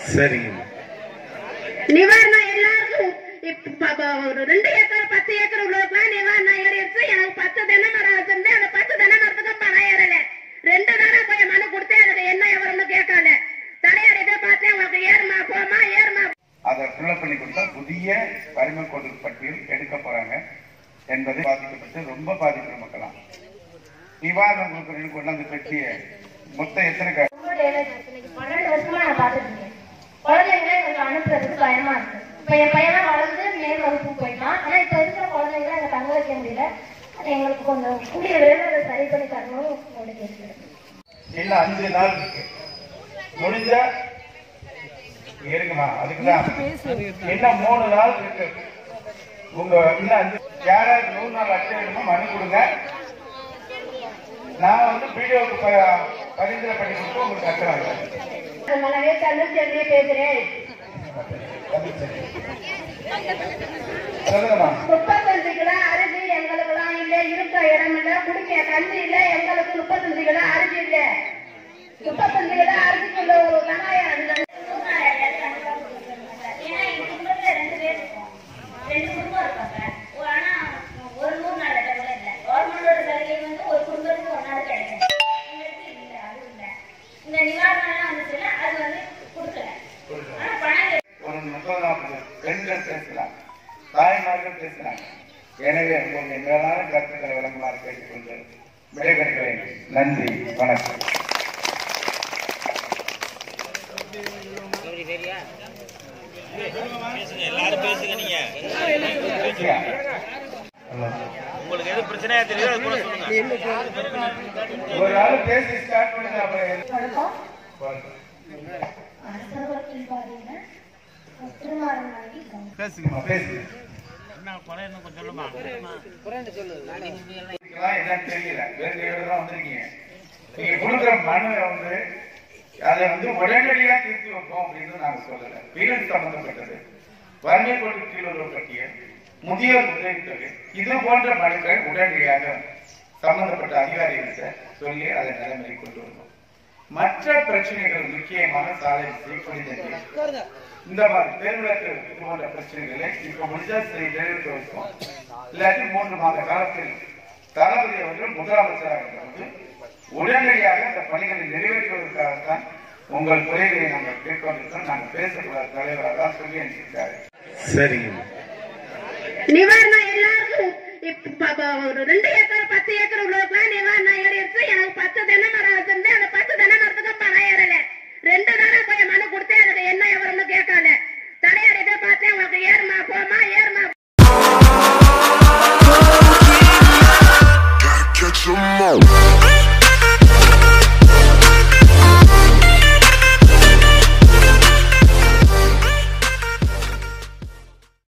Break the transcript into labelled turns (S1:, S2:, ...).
S1: சரிங்க
S2: நிவாரணம் எல்லாருக்கும் இப்ப ப- ப- ஒரு ரெண்டு ஏக்கர் பத்து ஏக்கர் உள்ளவருக்குலாம் நிவாரணம் ஏறிடுச்சு எனக்கு பத்து தென்னை மரம் வச்சிருந்தேன் அந்த பத்து தென்னை மரத்துக்கும் பணம் ஏறல ரெண்டு தானே போய் மனு கொடுத்தேன் அதுக்கு என்ன எவருன்னு கேட்கல தலையாடி போய் பார்த்தேன் உங்களுக்கு ஏறுமா போமா ஏறுமா
S3: அதை ஃபில்லப் பண்ணி கொடுத்தா புதிய வறுமை கோடு பட்டியல் எடுக்க போறாங்க என்பதை பாதிக்கப்பட்டு ரொம்ப பாதிக்கிற மக்களாம் நிவாரணம் கொடுக்கறதுக்கு கொண்டாந்து பெட்டிய மொத்தம் எத்தனை கா-
S4: ரொம்ப டேமேஜ் ஆச்சு பன்னெண்டு வருஷமா நான் பார்த்துட்டு இருக்கேன் குழந்தைங்களே கொஞ்சம் அனுப்புறதுக்கு பயமா இருக்கு இப்ப என் பையன் வளர்ந்து மேல் வகுப்பு போயிட்டான் ஆனா இப்ப இருக்கிற குழந்தைங்களை அங்க தங்க வைக்க முடியல அது எங்களுக்கு கொஞ்சம் கூடிய விரைவில் அதை சரி பண்ணி தரணும் உங்களோட கேட்கிறேன்
S3: இன்னும் அஞ்சு நாள் இருக்கு முடிஞ்சா இருக்குமா அதுக்குதான் இன்னும் மூணு நாள் இருக்கு உங்க இன்னும் அஞ்சு யாராவது நூறு நாள் அட்டை வேணுமோ மனு கொடுங்க நான் வந்து வீடியோவுக்கு ப- பரிந்துரை பண்ணி கொடுத்து உங்களுக்கு அட்டை வாங்குறேன்
S2: அதனாலவே தமிழ்ச்செல்வியே பேசுறேன்
S3: சொல்லுங்கம்மா
S2: முப்பத்தஞ்சு கிலோ அரிசி எங்களுக்குலாம் இல்ல இருக்கிற இடம் இல்ல குடிக்க தண்ணி இல்ல எங்களுக்கு முப்பத்தஞ்சு கிலோ அரிசி இல்ல முப்பத்தஞ்சு கிலோ அரிசிக்குள்ள ஒரு கணாயம் இல்லை
S4: ஏன்னா எங்க குடும்பத்துல ரெண்டு பேர் இருக்கோம் ரெண்டு குடும்பம் இருக்காங்க ஒரு ஆனா ஒரு நூறு நாள் அட்டை கூட இல்ல கவர்மெண்டோட சலுகை வந்து ஒரு குடும்பத்துக்கு ஒரு நாள் கிடைக்கும் எங்களுக்கு இல்ல அது இல்ல இந்த நிவாரணம் எல்லாம் வந்துச்சுல அது வந்து கொடுக்கல ஆனா பணம்
S3: ஒரு முப்பது நாற்பது பெண்கள் பேசலாம் தாய்மார்கள் பேசலாம் எனவே உங்களுடைய மேலான கருத்துக்களை வழங்குமாறு கேட்டுக்கொண்டு விடைபெறுகிறேன் நன்றி வணக்கம்
S5: எல்லாரும் பேசுங்க நீங்க
S3: ஹலோ.
S5: உங்களுக்கு எது பிரச்சனையா தெரியுதோ அது கூட சொல்லுங்க
S3: ஒரு ஆள் பேசி ஸ்டார்ட் பண்ணி அப்புறம் எது-
S4: வணக்கம்
S3: வணக்கம்.
S4: அரசர்கள் பாத்தீங்கன்னா திருமாறன் வாங்கி
S3: பேசுங்கம்மா பேசுங்க இதுக்கெல்லாம் என்னன்னு தெரியல வேற தான் வந்திருக்கீங்க நீங்க கொடுக்குற மனு வந்து அதை வந்து உடனடியா தீர்த்து வைப்போம் அப்படின்னு நாங்க சொல்லல வீடு சம்பந்தப்பட்டது வறுமை கோட்டு கீழ் உள்ள பட்டியல் முதியோர் உதவித்தொகை இது போன்ற மனுக்கள் உடனடியாக சம்பந்தப்பட்ட அதிகாரிகள்கிட்ட சொல்லி அதை நடைமுறை கொண்டு வரணும் மற்ற பிரச்சனைகள் முக்கியமான சாலை விசை குடிநீர் இந்த மாதிரி தேர்வுக்கு இது போன்ற பிரச்சனைகளை இப்ப முடிஞ்சா சரி நிறைவேற்ற வைப்போம் இல்லாட்டி மூன்று மாத காலத்தில் தளபதி அவர்கள் முதலமைச்சராக இருக்கும்போது உடனடியாக இந்த பணிகளை நிறைவேற்றுவதற்காகத்தான் உங்கள் குறைகளை நாங்கள் கேட்கொண்டிருக்கோம் நாங்கள் பேசக்கூடாத தலைவராக தான் சொல்லி அனுப்பியிருக்காரு
S1: சரிங்க
S2: நிவாரணம் எல்லாருக்கும் இப்ப ப- ப- ஒரு ரெண்டு ஏக்கர் பத்து ஏக்கர் உள்ளவருக்குலாம் நிவாரணம் ஏறிடுச்சு எனக்கு பத்து தென்னை மரம் வச்சிருந்தேன் அந்த பத்து தென்னை மரத்துக்கும் பணம் ஏறல ரெண்டு தானே போய் மனு கொடுத்தேன் அதுக்கு என்ன எவருன்னு கேட்கல தலையாடி போய் பார்த்தேன் உங்களுக்கு ஏறுமா போமா ஏறுமா
S6: Gotta catch 'em all.